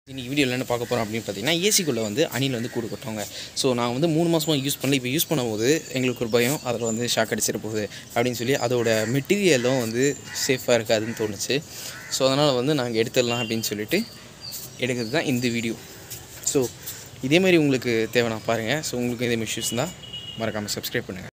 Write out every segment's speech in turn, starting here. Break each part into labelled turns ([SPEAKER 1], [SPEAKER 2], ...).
[SPEAKER 1] இன்றைக்கி வீடியோவில் என்ன பார்க்க போகிறோம் அப்படின்னு பார்த்தீங்கன்னா ஏசிக்குள்ளே வந்து அணில் வந்து கூடு கொட்டுவாங்க ஸோ நான் வந்து மூணு மாதமாக யூஸ் பண்ணல இப்போ யூஸ் பண்ணும்போது எங்களுக்கு ஒரு பயம் அதில் வந்து ஷாக் அடிச்சிட போகுது அப்படின்னு சொல்லி அதோட மெட்டீரியலும் வந்து சேஃபாக இருக்காதுன்னு தோணுச்சு ஸோ அதனால் வந்து நாங்கள் எடுத்துடலாம் அப்படின்னு சொல்லிட்டு எடுக்கிறது தான் இந்த வீடியோ ஸோ இதே மாதிரி உங்களுக்கு தேவைன்னா பாருங்கள் ஸோ உங்களுக்கு இதே மாதிரி இஷ்யூஸ் இருந்தால் மறக்காமல் சப்ஸ்கிரைப் பண்ணுங்கள்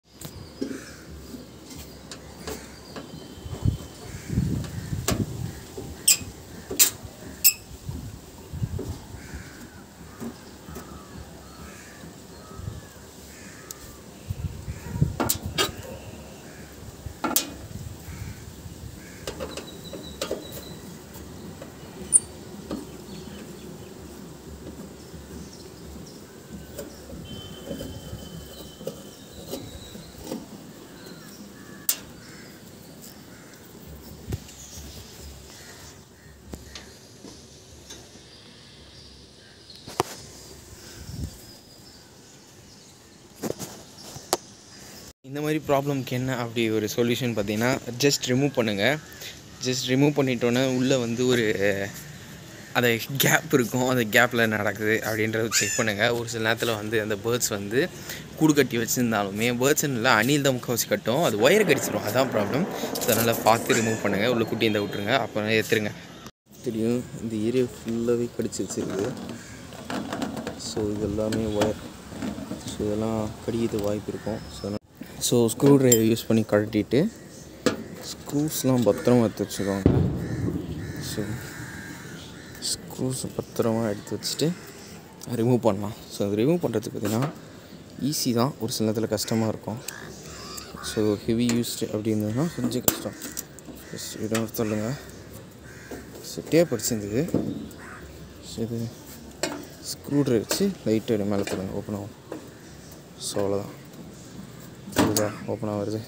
[SPEAKER 1] இந்த மாதிரி ப்ராப்ளம்க்கு என்ன அப்படி ஒரு சொல்யூஷன் பார்த்தீங்கன்னா ஜஸ்ட் ரிமூவ் பண்ணுங்கள் ஜஸ்ட் ரிமூவ் பண்ணிட்டோன்னே உள்ளே வந்து ஒரு அந்த கேப் இருக்கும் அந்த கேப்பில் நடக்குது அப்படின்றத செக் பண்ணுங்கள் ஒரு சில நேரத்தில் வந்து அந்த பேர்ட்ஸ் வந்து கூடு கட்டி வச்சுருந்தாலுமே பேர்ட்ஸ்னு இல்லை அணில் தான் முக்கால்வாசி கட்டும் அது ஒயரை கடிச்சிடும் அதான் ப்ராப்ளம் ஸோ அதனால் பார்த்து ரிமூவ் பண்ணுங்கள் உள்ள குட்டி இந்த விட்டுருங்க அப்புறம் ஏற்றுருங்க தெரியும் இந்த ஏரியா ஃபுல்லாகவே கடிச்சு வச்சுருக்குது ஸோ இது எல்லாமே ஒயர் ஸோ இதெல்லாம் கடிக்கிறது வாய்ப்பு இருக்கும் so so screwdriver use பண்ணி கழட்டிட்டு ஸ்க்ரூஸ்லாம் பத்திரமா எடுத்து வச்சுக்கோங்க ஸோ ஸ்க்ரூஸ் பத்திரமா எடுத்து வச்சுட்டு ரிமூவ் பண்ணலாம் ஸோ அது ரிமூவ் பண்ணுறதுக்கு பார்த்திங்கன்னா ஈஸி தான் ஒரு சில நேரத்தில் கஷ்டமாக இருக்கும் ஸோ ஹெவி யூஸ்டு அப்படி இருந்ததுன்னா கொஞ்சம் கஷ்டம் ஜஸ்ட் இடம் சொல்லுங்கள் ஸோ டேப் அடிச்சிருந்தது ஸோ இது ஸ்க்ரூ ட்ரைவர் வச்சு லைட்டு மேலே தருங்க ஓப்பன் ஆகும் ஸோ அவ்வளோதான் இதுதா ஓப்பன் ஆகுறது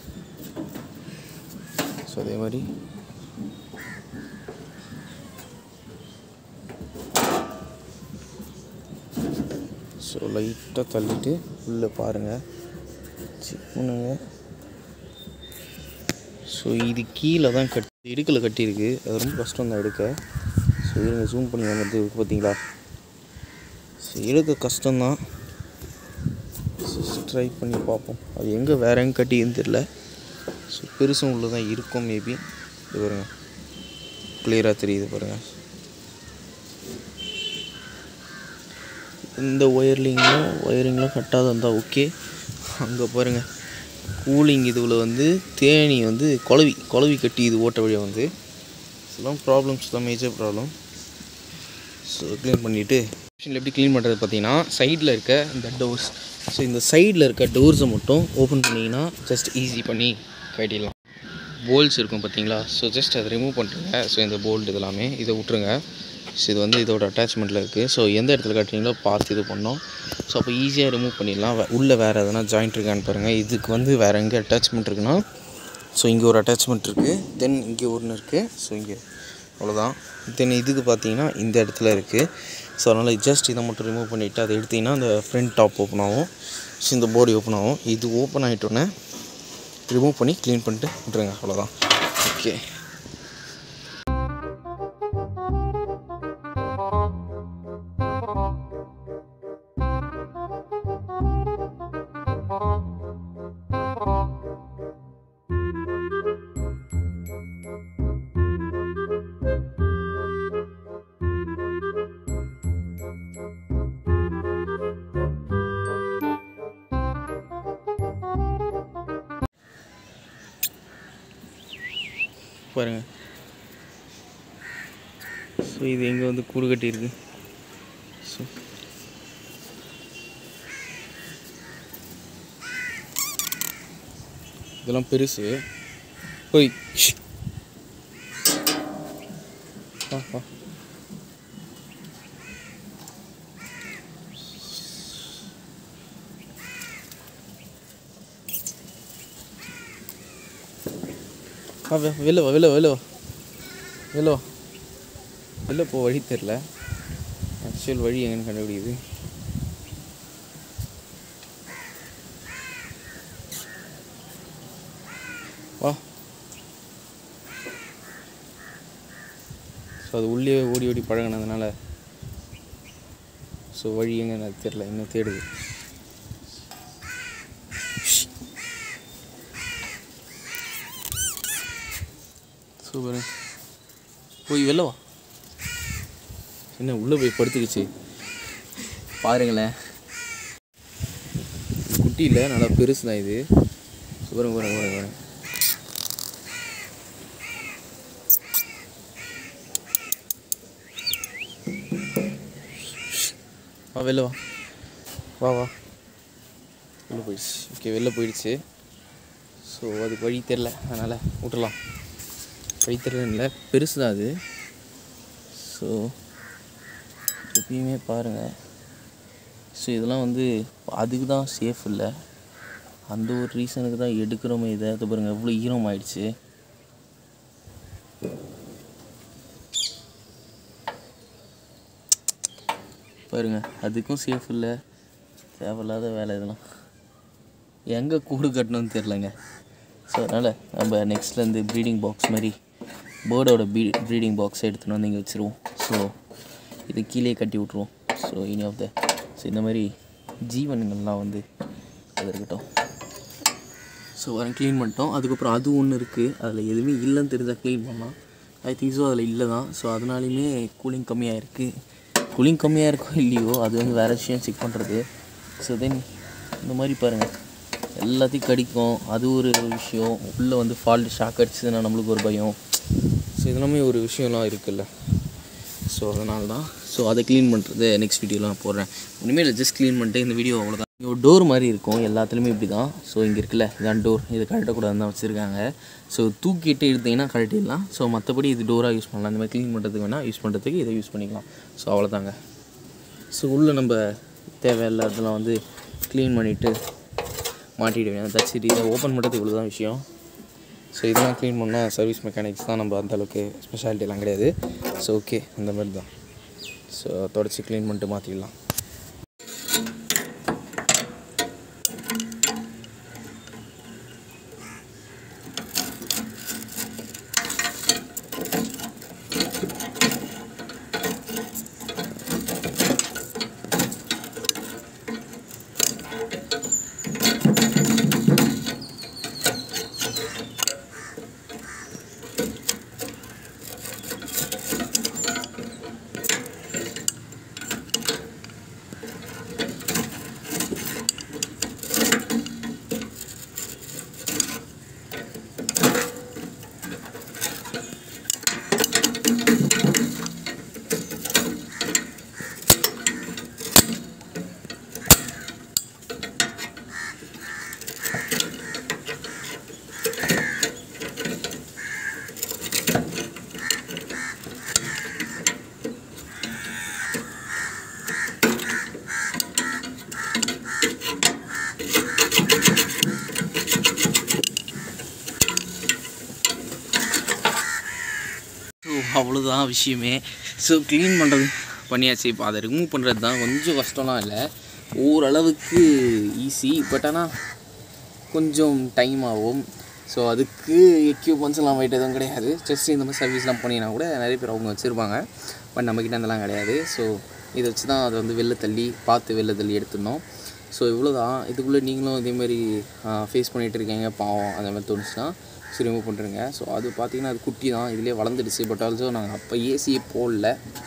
[SPEAKER 1] ஸோ அதே மாதிரி ஸோ லைட்டாக தள்ளிட்டு உள்ளே பாருங்கள் செக் பண்ணுங்க ஸோ இது கீழே தான் கட்டி இடுக்கில் கட்டியிருக்கு அது ரொம்ப கஷ்டம் தான் எடுக்க ஸோ இருங்க ஜூம் பண்ணி வந்து இருக்கு பார்த்தீங்களா ஸோ எடுக்க கஷ்டம்தான் ட்ரை பண்ணி பார்ப்போம் அது எங்கே வேற எங்கே கட்டின்னு தெரில ஸோ பெருசும் உள்ள தான் இருக்கும் மேபி இது பாருங்க கிளியராக தெரியுது பாருங்கள் இந்த ஒயர்லிங்கும் ஒயரிங்லாம் கட்டாத இருந்தால் ஓகே அங்கே பாருங்கள் கூலிங் இதுவில் வந்து தேனி வந்து குழவி குழவி கட்டி இது ஓட்ட வழியாக வந்து இதெல்லாம் ப்ராப்ளம்ஸ் தான் மேஜர் ப்ராப்ளம் ஸோ க்ளீன் பண்ணிவிட்டு மிஷினில் எப்படி க்ளீன் பண்ணுறது பார்த்தீங்கன்னா சைடில் இருக்க இந்த டோர்ஸ் ஸோ இந்த சைடில் இருக்க டோர்ஸை மட்டும் ஓப்பன் பண்ணிங்கன்னா ஜஸ்ட் ஈஸி பண்ணி கட்டிடலாம் போல்ஸ் இருக்கும் பார்த்தீங்களா ஸோ ஜஸ்ட் அதை ரிமூவ் பண்ணுறங்க ஸோ இந்த போல்ட் இதெல்லாமே இதை விட்ருங்க ஸோ இது வந்து இதோட அட்டாச்மெண்ட்டில் இருக்குது ஸோ எந்த இடத்துல கட்டுறீங்களோ பார்த்து இது பண்ணோம் ஸோ அப்போ ஈஸியாக ரிமூவ் பண்ணிடலாம் வே- உள்ளே வேறு எதனா ஜாயிண்ட் இருக்கான்னு பாருங்கள் இதுக்கு வந்து வேறு எங்கே அட்டாச்மெண்ட் இருக்குன்னா ஸோ இங்கே ஒரு அட்டாச்மெண்ட் இருக்குது தென் இங்கே ஒன்று இருக்குது ஸோ இங்கே அவ்வளோதான் தென் இதுக்கு பார்த்தீங்கன்னா இந்த இடத்துல இருக்குது ஸோ அதனால் ஜஸ்ட் இதை மட்டும் ரிமூவ் பண்ணிவிட்டு அதை எடுத்திங்கன்னா அந்த ஃப்ரண்ட் டாப் ஓப்பன் ஆகும் ஸோ இந்த பாடி ஓப்பன் ஆகும் இது ஓப்பன் ஆகிட்டோன்னே ரிமூவ் பண்ணி க்ளீன் பண்ணிட்டு விட்ருங்க அவ்வளோதான் ஓகே பாருங்கள் ஸோ இது எங்கே வந்து கூடு கட்டியிருக்கு ஸோ இதெல்லாம் பெருசு போய் வா வா வா வெ- வெளில வா வெளில வா, வெளில வா வெளில வா வெளில போ வழி தெரில ஆக்சுவல் வழி எங்கன்னு கண்டுபிடிக்குது வா ஸோ அது உள்ளே ஓடி ஓடி பழகினதுனால ஸோ வழி எங்கே தெரில இன்னும் தேடுது சூப்பர் போய் வெளில வா என்ன உள்ளே போய் படுத்துக்கிச்சு பாருங்களேன் குட்டி இல்லை நல்லா பெருசு தான் இது பாருங்க பாருங்க பாருங்க பாருங்க வா வெளில வா வா வா வெளில போயிடுச்சு ஓகே வெளில போயிடுச்சு ஸோ அதுக்கு வழி தெரில அதனால் விட்டுறலாம் வழி தெரில பெருசு தான் அது ஸோ எப்பயுமே பாருங்கள் ஸோ இதெல்லாம் வந்து அதுக்கு தான் சேஃப் இல்லை அந்த ஒரு ரீசனுக்கு தான் எடுக்கிறோமே இதை அது பாருங்கள் எவ்வளோ ஈரம் ஆயிடுச்சு பாருங்க அதுக்கும் சேஃப் இல்லை தேவையில்லாத வேலை இதெல்லாம் எங்கே கூடு கட்டணும்னு தெரிலங்க ஸோ அதனால் நம்ம நெக்ஸ்ட்லேருந்து ப்ரீடிங் பாக்ஸ் மாதிரி பேர்டோட பீ ப்ரீடிங் பாக்ஸ் எடுத்துன்னு வந்து இங்கே வச்சுருவோம் ஸோ இது கீழே கட்டி விட்ருவோம் ஸோ இனி ஆஃப் த ஸோ இந்த மாதிரி ஜீவனங்கள்லாம் வந்து அது இருக்கட்டும் ஸோ வரேன் க்ளீன் பண்ணிட்டோம் அதுக்கப்புறம் அது ஒன்று இருக்குது அதில் எதுவுமே இல்லைன்னு தெரிஞ்சால் க்ளீன் பண்ணலாம் ஐ திங்க் ஸோ அதில் இல்லை தான் ஸோ அதனாலையுமே கூலிங் கம்மியாக இருக்குது கூலிங் கம்மியாக இருக்கோ இல்லையோ அது வந்து வேறு விஷயம் செக் பண்ணுறது ஸோ தென் இந்த மாதிரி பாருங்கள் எல்லாத்தையும் கடிக்கும் அது ஒரு விஷயம் உள்ளே வந்து ஃபால்ட் ஷாக் அடிச்சதுன்னா நம்மளுக்கு ஒரு பயம் ஸோ இதெல்லாமே ஒரு விஷயம்லாம் இருக்குல்ல ஸோ அதனால தான் ஸோ அதை க்ளீன் பண்ணுறது நெக்ஸ்ட் வீடியோவில் நான் போடுறேன் இனிமேல் ஜஸ்ட் க்ளீன் பண்ணிட்டு இந்த வீடியோ அவ்வளோதான் இங்கே ஒரு டோர் மாதிரி இருக்கும் எல்லாத்துலேயுமே இப்படி தான் ஸோ இங்கே இருக்குல்ல இதான் டோர் இது கழட்டக்கூடாதுன்னு தான் வச்சுருக்காங்க ஸோ தூக்கிட்டு எடுத்தீங்கன்னா கழட்டிடலாம் ஸோ மற்றபடி இது டோராக யூஸ் பண்ணலாம் இந்த மாதிரி க்ளீன் பண்ணுறதுக்கு வேணால் யூஸ் பண்ணுறதுக்கு இதை யூஸ் பண்ணிக்கலாம் ஸோ அவ்வளோதாங்க ஸோ உள்ளே நம்ம தேவையில்லாததெல்லாம் வந்து க்ளீன் பண்ணிவிட்டு மாட்டிடுவேன் தச்சிட்டு இதை ஓப்பன் பண்ணுறது இவ்வளோ தான் விஷயம் ஸோ இதெல்லாம் க்ளீன் பண்ணால் சர்வீஸ் மெக்கானிக்ஸ் தான் நம்ம அந்தளவுக்கு ஸ்பெஷாலிட்டிலாம் கிடையாது ஸோ ஓகே அந்த மாதிரி தான் ஸோ தொடச்சி க்ளீன் பண்ணிட்டு மாற்றிடலாம் ஸோ அவ்வளோதான் விஷயமே ஸோ க்ளீன் பண்ணுறது பண்ணியாச்சு இப்போ அதை ரிமூவ் பண்ணுறது தான் கொஞ்சம் கஷ்டம்லாம் இல்லை ஓரளவுக்கு ஈஸி பட் ஆனால் கொஞ்சம் டைம் ஆகும் ஸோ அதுக்கு எக்யூப்மெண்ட்ஸ்லாம் வெயிட் எதுவும் கிடையாது ஜஸ்ட் இந்த மாதிரி சர்வீஸ்லாம் பண்ணினா கூட நிறைய பேர் அவங்க வச்சுருப்பாங்க பட் நம்மக்கிட்ட அதெல்லாம் கிடையாது ஸோ இதை வச்சு தான் அதை வந்து வெளில தள்ளி பார்த்து வெளில தள்ளி எடுத்துடணும் ஸோ இவ்வளோ தான் இதுக்குள்ளே நீங்களும் இதேமாரி ஃபேஸ் பண்ணிகிட்டு இருக்கீங்க பாவம் அந்த மாதிரி தோணுச்சுன்னா ஸோ ரிமூவ் பண்ணுறேங்க ஸோ அது பார்த்தீங்கன்னா அது குட்டி தான் இதுலேயே வளர்ந்துடுச்சு பட் ஆல்சோ நாங்கள் அப்போ ஏசி போடல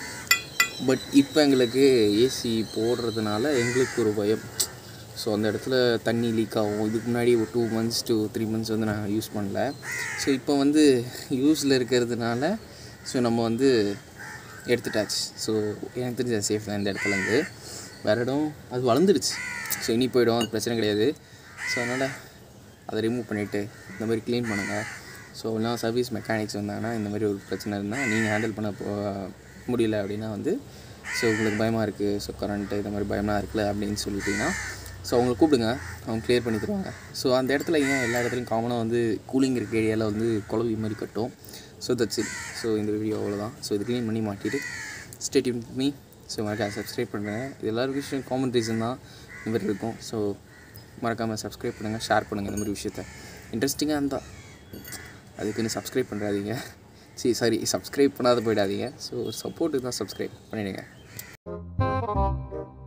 [SPEAKER 1] பட் இப்போ எங்களுக்கு ஏசி போடுறதுனால எங்களுக்கு ஒரு பயம் ஸோ அந்த இடத்துல தண்ணி லீக் ஆகும் இதுக்கு முன்னாடி ஒரு two months two three months வந்து நாங்கள் யூஸ் பண்ணல ஸோ இப்போ வந்து யூஸில் இருக்கிறதுனால ஸோ நம்ம வந்து எடுத்துட்டாச்சு ஸோ எனக்கு தெரிஞ்ச சேஃப் தான் இந்த இடத்துலேருந்து வேறு இடம் அது வளர்ந்துடுச்சு ஸோ இனி போயிடும் அது பிரச்சனை கிடையாது ஸோ அதனால் அதை ரிமூவ் பண்ணிவிட்டு இந்த மாதிரி க்ளீன் பண்ணுங்கள் ஸோ இல்லைனா சர்வீஸ் மெக்கானிக்ஸ் வந்தாங்கன்னா இந்த மாதிரி ஒரு பிரச்சனை இருந்தால் நீங்கள் ஹேண்டில் பண்ண போ முடியல அப்படின்னா வந்து ஸோ உங்களுக்கு பயமாக இருக்குது ஸோ கரண்ட்டு இந்த மாதிரி பயமாக இருக்குல்ல அப்படின்னு சொல்லிட்டிங்கன்னா ஸோ அவங்களை கூப்பிடுங்க அவங்க க்ளியர் பண்ணி தருவாங்க ஸோ அந்த இடத்துல ஏன் எல்லா இடத்துலையும் காமனாக வந்து கூலிங் இருக்க ஏரியாவில் வந்து குழவி மாதிரி கட்டும் ஸோ தட்ஸ் இட் ஸோ இந்த வீடியோ அவ்வளோதான் ஸோ இது க்ளீன் பண்ணி மாட்டிட்டு ஸ்டேட் வித் மீ ஸோ மறக்காம சப்ஸ்கிரைப் பண்ணுங்கள் இது எல்லாருக்கும் விஷயம் காமன் ரீசன் தான் இந்த மாதிரி இருக்கும் ஸோ மறக்காமல் சப்ஸ்கிரைப் பண்ணுங்கள் ஷேர் பண்ணுங்கள் இந்த மாதிரி விஷயத்த இன்ட்ரெஸ்டிங்காக இருந்தால் அதுக்குன்னு சப்ஸ்கிரைப் பண்ணுறாதீங்க சரி சாரி சப்ஸ்கிரைப் பண்ணாத போயிடாதீங்க ஸோ சப்போர்ட்டுக்கு தான் சப்ஸ்கிரைப் பண்ணிவிடுங்க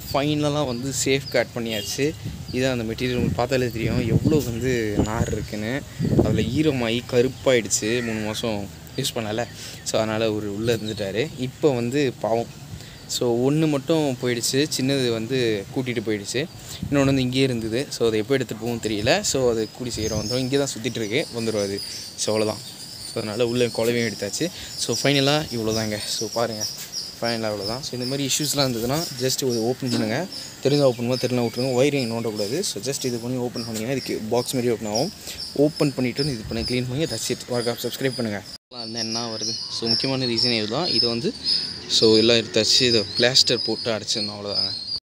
[SPEAKER 1] ஃபைனலாக வந்து சேஃப் கார்ட் பண்ணியாச்சு இதான் அந்த மெட்டீரியல் உங்களுக்கு பார்த்தாலே தெரியும் எவ்வளோ வந்து நார் இருக்குன்னு அதில் ஈரமாகி கருப்பாயிடுச்சு மூணு மாதம் யூஸ் பண்ணல ஸோ அதனால் ஒரு உள்ளே இருந்துட்டார் இப்போ வந்து பாவம் ஸோ ஒன்று மட்டும் போயிடுச்சு சின்னது வந்து கூட்டிகிட்டு போயிடுச்சு இன்னொன்று வந்து இங்கேயே இருந்தது ஸோ அதை எப்போ எடுத்துகிட்டு போகும் தெரியல ஸோ அது கூடி சீக்கிரம் வந்துடும் இங்கே தான் சுற்றிட்டு இருக்கு வந்துடும் அது ஸோ அவ்வளோதான் ஸோ அதனால் உள்ளே குழவையும் எடுத்தாச்சு ஸோ ஃபைனலாக இவ்வளோ தாங்க ஸோ பாருங்கள் ஃபைனலாக அவ்வளோதான் ஸோ இந்த மாதிரி இஷ்யூஸ்லாம் இருந்ததுன்னா ஜஸ்ட் இது ஓப்பன் பண்ணுங்கள் தெரிஞ்சால் ஓப்பன் பண்ணால் தெரியல விட்ருங்க ஒயரிங் நோண்டக்கூடாது ஸோ ஜஸ்ட் இது பண்ணி ஓப்பன் பண்ணிங்கன்னா இதுக்கு பாக்ஸ் மாதிரி ஓப்பன் ஆகும் ஓப்பன் பண்ணிவிட்டு இது பண்ணி க்ளீன் பண்ணி ரசி ஒர்க் சப்ஸ்கிரைப் பண்ணுங்கள் வந்து என்ன வருது ஸோ முக்கியமான ரீசன் இதுதான் இது வந்து ஸோ எல்லாம் எடுத்தாச்சு இதை பிளாஸ்டர் போட்டு அடைச்சிடணும் அவ்வளோதாங்க